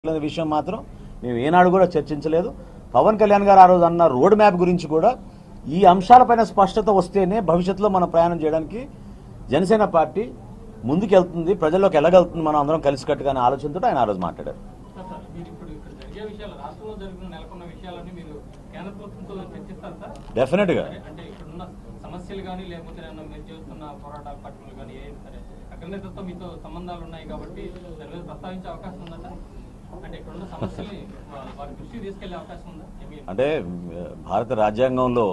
అనే విషయం మాత్రం మేము ఏనాడు కూడా చర్చించలేదు పవన్ కళ్యాణ్ గారు ఆ రోజు అన్న రోడ్ మ్యాప్ గురించి కూడా ఈ అంశాలపైన స్పష్టత వస్తేనే భవిష్యత్తులో మనం ప్రయాణం చేయడానికి జనసేన పార్టీ ముందుకెళ్తుంది ప్రజల్లోకి వెళ్ళగలుగుతుంది మనం అందరం కలిసికట్టుగా అనే ఆలోచనతో ఆయన ఆ రోజు మాట్లాడారు సార్, సార్, మీరు ఇప్పుడు ఇక్కడ జరిగే విషయాలు రాష్ట్రంలో జరుగుతున్న నెలకొన్న విషయాలన్నీ మీరు కేంద్ర ప్రభుత్వంతో చర్చిస్తారు సార్ డెఫినెట్గా సరే, అంటే ఇక్కడున్న సమస్యలు కానీ లేకపోతే ఏమన్నా మీరు చేస్తున్న పోరాటాల పట్టుకులు కానీ ఏం సరే అగ్ర నేతలతో మీతో సంబంధాలు ఉన్నాయి కాబట్టి దాని మీద ప్రస్తావించే అవకాశం ఉందంట అంటే ఇక్కడున్న సమస్యల్ని వా- వారి దృష్టికి తీసుకెళ్లే అవకాశం ఉందా ఏమీ అంటే ఆ, భారత రాజ్యాంగంలో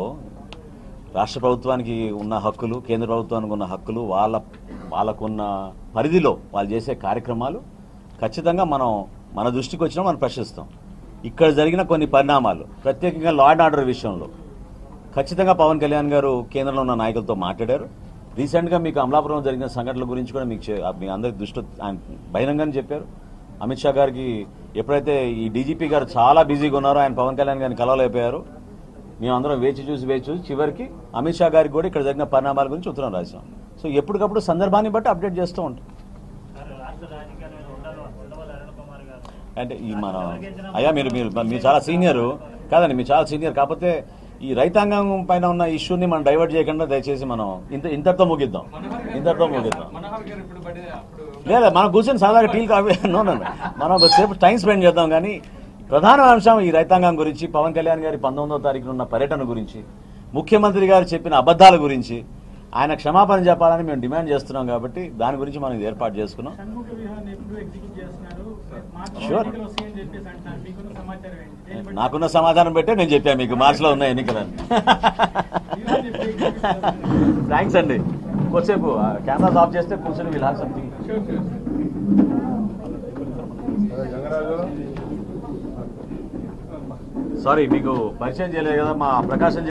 రాష్ట్ర ప్రభుత్వానికి ఉన్న హక్కులు కేంద్ర ప్రభుత్వానికి ఉన్న హక్కులు వాళ్ళ వాళ్ళకున్న పరిధిలో వాళ్ళు చేసే కార్యక్రమాలు ఖచ్చితంగా మనం మన దృష్టికి వచ్చినా మనం ప్రశ్నిస్తాం ఇక్కడ జరిగిన కొన్ని పరిణామాలు ప్రత్యేకంగా లా అండ్ ఆర్డర్ విషయంలో ఖచ్చితంగా పవన్ కళ్యాణ్ గారు కేంద్రంలో ఉన్న నాయకులతో మాట్లాడారు రీసెంట్గా మీకు అమలాపురంలో జరిగిన సంఘటనల గురించి కూడా మీకు చే- మీ అందరికి దృష్టి ఆయన బహిరంగానే చెప్పారు అమిత్ షా గారికి ఎప్పుడైతే ఈ డీజీపీ గారు చాలా బిజీగా ఉన్నారో ఆయన పవన్ కళ్యాణ్ గారిని కలవలేకపోయారు మేమందరం వేచి చూసి వేచి చూసి చివరికి అమిత్ షా గారికి కూడా ఇక్కడ జరిగిన పరిణామాల గురించి ఉత్తరం రాశాం సో ఎప్పటికప్పుడు సందర్భాన్ని బట్టి అప్డేట్ చేస్తూ ఉంటాం రాష్ట్ర రాజకీయాల్లో ఉండరు ఉండవల్లి అరుణ్ కుమార్ గారు అంటే ఈ మన అయ్యా మీరు మీరు మీరు చాలా సీనియర్ కాదండి మీరు చాలా సీనియర్ కాకపోతే ఈ రైతాంగం పైన ఉన్న ఇష్యూని మనం డైవర్ట్ చేయకుండా దయచేసి మనం ఇంత ఇంతటితో ముగిద్దాం మనోహర్ గారు ఇంతటితో ఇప్పుడు ముగిద్దాం మనోహర్ గారు ఇప్పుడు పడే అప్పుడు లేదా మనం కూర్చొని సరదాగా టీలు కాఫీ నో నో నో. మనం కొద్దిసేపు టైం స్పెండ్ చేద్దాం కానీ ప్రధాన అంశం ఈ రైతాంగం గురించి పవన్ కళ్యాణ్ గారి పంతొమ్మిదో తారీఖున ఉన్న పర్యటన గురించి ముఖ్యమంత్రి గారు చెప్పిన అబద్ధాల గురించి ఆయన క్షమాపణ చెప్పాలని మేము డిమాండ్ చేస్తున్నాం కాబట్టి దాని గురించి మనం ఇది ఏర్పాటు చేసుకున్నాం షణ్ముఖ వ్యూహాన్ని ఎప్పుడు ఎగ్జిక్యూట్ చేస్తున్నారు మార్చి Sure. ఎన్నికలు వస్తాయని చెప్పేసి అంటున్నారు మీకున్న సమాచారం ఏంటి దేన్ని బట్టి నాకున్న సమాధానం పెట్టే నేను చెప్పాను మీకు మార్చిలో ఉన్న ఎన్నికలని వ్యూహాన్ని ఎప్పుడు ఎగ్జిక్యూట్ చేస్తున్నారు థ్యాంక్స్ అండి కొద్దిసేపు కెమెరాస్ ఆఫ్ చేస్తే కూర్చొని we'll have something sure sure sorry మీకు పరిచయం చేయలేదు కదా మా ప్రకాశం